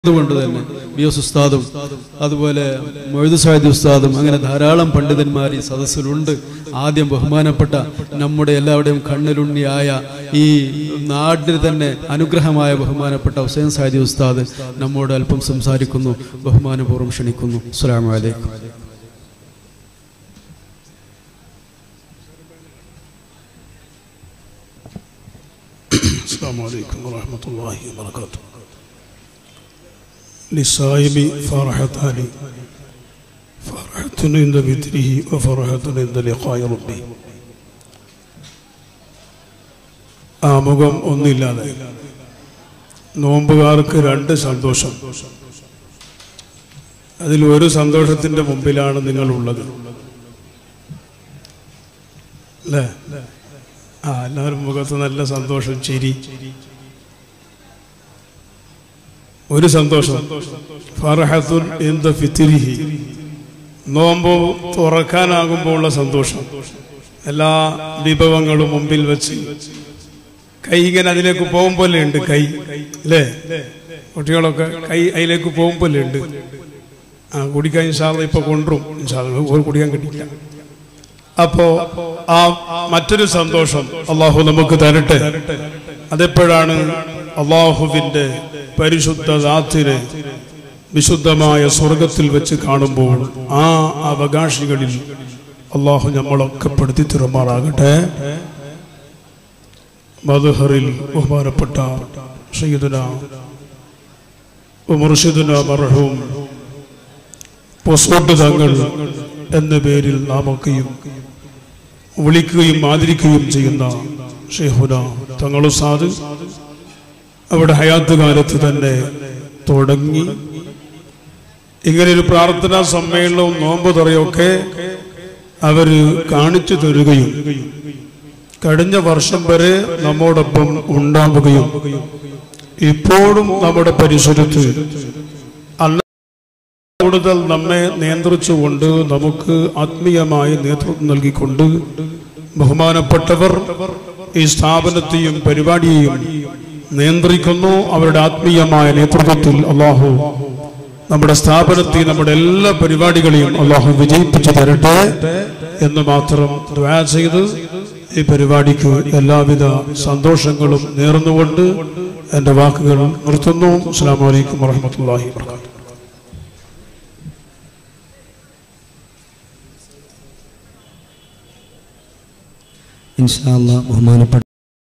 അതുകൊണ്ട് തന്നെ B S ഉസ്താദും അതുപോലെ മൊയ്തു സാഹിദ് ഉസ്താദും അങ്ങനെ ധാരാളം പണ്ഡിതന്മാർ ഈ സദസ്സിലുണ്ട് ആദ്യം ബഹുമാനപ്പെട്ട നമ്മുടെ എല്ലാവരുടെയും കണ്ണിലുണ്ണിയായ ഈ നാടിന് തന്നെ അനുഗ്രഹമായ ബഹുമാനപ്പെട്ട ഹുസൈൻ സാഹിദ് ഉസ്താദ് നമ്മോട് അല്പം സംസാരിക്കുന്നു ബഹുമാനപൂർവ്വം ക്ഷണിക്കുന്നു അസ്സാം വലൈക്കും السلام عليكم ورحمة الله وبركاته للصائم فرحتان فرحة عند ذكره وفرحة عند لقاء ربه ആമുഖം ഒന്നില്ലാതെ നോമ്പുകാർക്ക് രണ്ട് സന്തോഷം അതിൽ ഒരു സന്തോഷത്തിന്റെ മുമ്പിലാണ് നിങ്ങൾ ഉള്ളത് അല്ലേ ആ എല്ലാവരും മുഖത്ത് നല്ല സന്തോഷം ചിരി ഒരു സന്തോഷം ഫർഹത്തുൻ ഇന്ദ ഫിത്തിരിഹി നോമ്പ് തുറക്കാനാകുമ്പോൾ ഉള്ള സന്തോഷം എല്ലാ വിഭവങ്ങളും മുമ്പിൽ വെച്ച് കൈ ഇങ്ങനെ അതിലേക്ക് പോകുമ്പോലെ ഉണ്ട് കൈ അല്ലേ കുട്ടികളൊക്കെ കൈ അതിലേക്ക് പോകുമ്പോലെ ഉണ്ട് ആ കുടിക്കാൻ ഇൻഷാല്ല ഇപ്പൊ കൊണ്ടുവരും ഇൻഷാല്ല ഒരു കുടിക്കാൻ കിട്ടില്ല അപ്പോ ആ മറ്റൊരു സന്തോഷം അള്ളാഹു നമുക്ക് തരട്ടെ അതെപ്പോഴാണ് അള്ളാഹുവിന്റെ പരിശുദ്ധ ദാത്തിനെ വിശുദ്ധമായ സ്വർഗത്തിൽ വെച്ച് കാണുമ്പോൾ ആ അവകാശികളിൽ അള്ളാഹു നമ്മളൊക്കെ പെടുത്തി തിരുമാറാകട്ടെ മധുഹറിൽ ബഹുമാനപ്പെട്ട സയ്യിദുന മുർഷിദുന മർഹൂം പൊസോട്ട് തങ്ങൾ എന്ന പേരിൽ നാമൊക്കെയും വിളിക്കുകയും ആദരിക്കുകയും ചെയ്യുന്ന ഷെയ്ഹുന തങ്ങളുസാദ് അവിടെ ഹയാത്ത് കാലത്ത് തന്നെ തുടങ്ങി ഇങ്ങനെ ഒരു പ്രാർത്ഥനാ സമ്മേളനവും നോമ്പ് തുറയൊക്കെ അവര് കാണിച്ചു തരികയും കഴിഞ്ഞ വർഷം വരെ നമ്മോടൊപ്പം ഉണ്ടാവുകയും ഇപ്പോഴും നമ്മുടെ പരിസരത്ത് അല്ല കൂടുതൽ നമ്മെ നിയന്ത്രിച്ചുകൊണ്ട് നമുക്ക് ആത്മീയമായി നേതൃത്വം നൽകിക്കൊണ്ട് ബഹുമാനപ്പെട്ടവർ ഈ സ്ഥാപനത്തെയും പരിപാടിയെയും നിയന്ത്രിക്കുന്നു അവരുടെ ആത്മീയമായ നേതൃത്വത്തിൽ അള്ളാഹു നമ്മുടെ സ്ഥാപനത്തെ നമ്മുടെ എല്ലാ പരിപാടികളെയും അള്ളാഹു വിജയിപ്പിച്ചു തരട്ടെ എന്ന് മാത്രം ദ്വാ ചെയ്ത് ഈ പരിപാടിക്ക് എല്ലാവിധ സന്തോഷങ്ങളും നേർന്നുകൊണ്ട് എൻ്റെ വാക്കുകൾ നിർത്തുന്നു അസ്സാം വലൈക്കും വാഹമത്തല്ലാഹി വാത്തു ഇൻഷാ അല്ലാ ബഹുമാനപ്പെട്ട